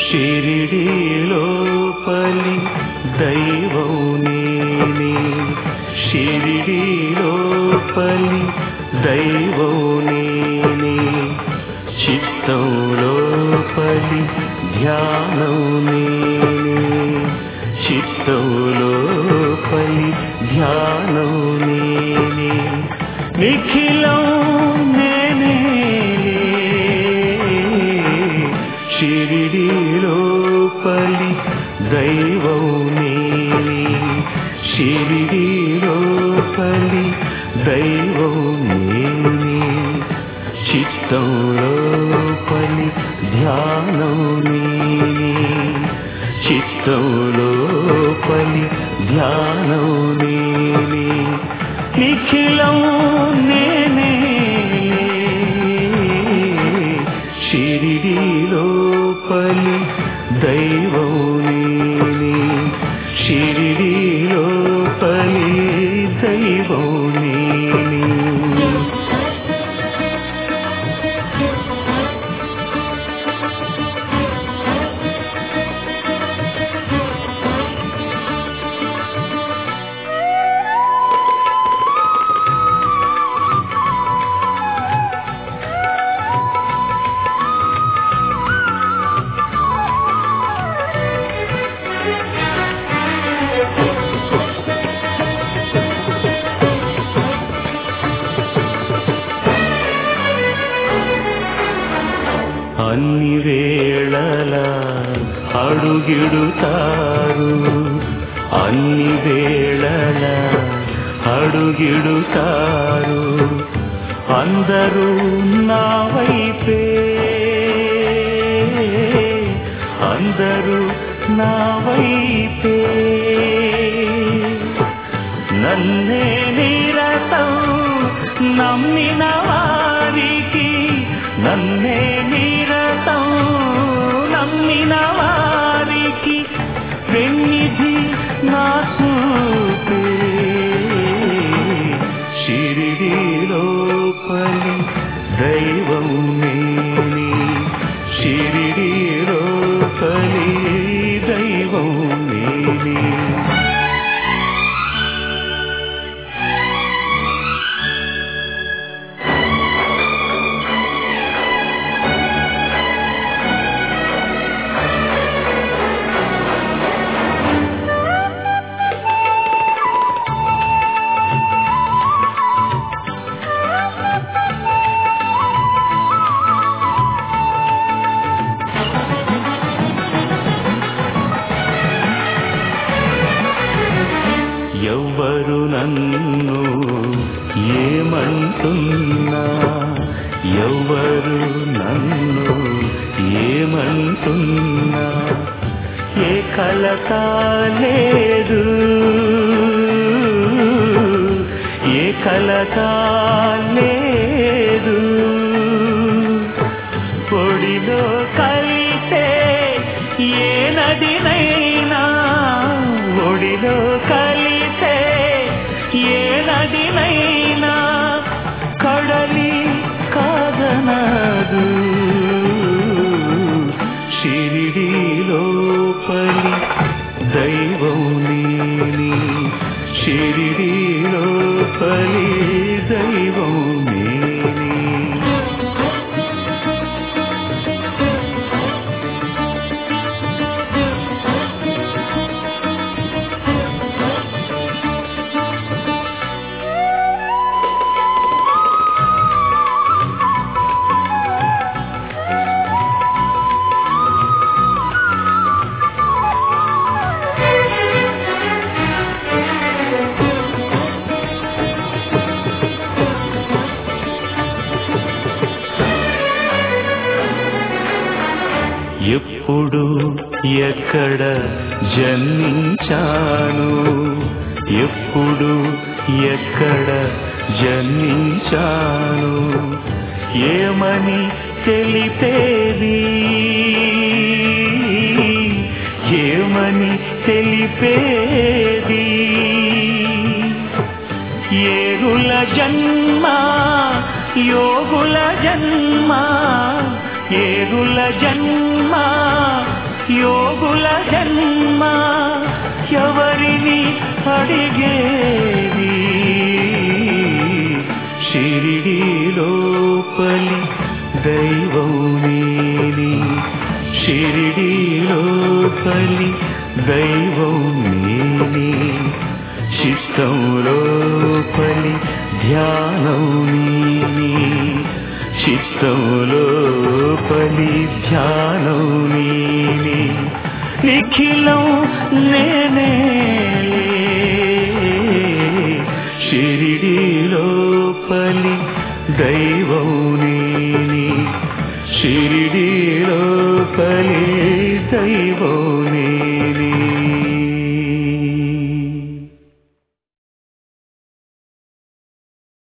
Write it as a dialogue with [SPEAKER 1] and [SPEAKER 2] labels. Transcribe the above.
[SPEAKER 1] షిరిడిలోపలి దైవం నేనే షిరిడిలోపలి దైవం నేనే చిత్తంలోపలి ధ్యానం నేనే చిత్తంలోపలి ధ్యానం నేనే నిఖిలం నేనేలే షిరిడిలోపలి దైవం నేనే షిరిడిలోపలి దైవం నేనే చిత్తంలోపలి ధ్యానం నేనే చిత్తంలోపలి ధ్యానం నేనే నిఖిలం నేనే షిరిడిలోపలి దైవం నేనే షిరిడిలోపలి దైవం నేనే అన్ని వేళల అడుగిడుతారు అన్ని వేళల అడుగిడుతారు అందరూ నా వైపే అందరూ నా వైపే నన్నే నిరతం నమ్మిన వారికి నన్నే నిరతం నమ్మిన వారికి వెన్నిధి నా చూపే షిరిడిలోపలి దైవం నేనే షిరిడిలోపలి దైవం నేనే ఎవ్వరు నన్ను ఏమంటున్నా ఎవ్వరు నన్ను ఏమంటున్నా ఏ కలత లేదు ఏ కలత లేదు పొడిలో కలిసే ఏ నదినైనా ఒడిలో కలిసే ఏ నదినైనా కడలి కాదనదు షిరిడిలోపలి దైవం నేని షిరిడిలోపలి దైవం నేని ఎప్పుడు ఎక్కడ జన్మించాను ఎప్పుడు ఎక్కడ జన్మించాను ఏమని తెలిపేది ఏమని తెలిపేది ఏరుల జన్మ యోగుల జన్మ ఏరుల జన్మ యోగుల జన్మ ఎవరిని అడిగేది షిరిడిలోపలి దైవం నేని షిరిడిలోపలి దైవం నేని చిత్తంలోపలి ధ్యానం నీని చిత్తంలోపలి ధ్యానం నీని నిఖిలం నేనే షిరిడిలోపలి దైవం నేని షిరిడిలోపలి దైవం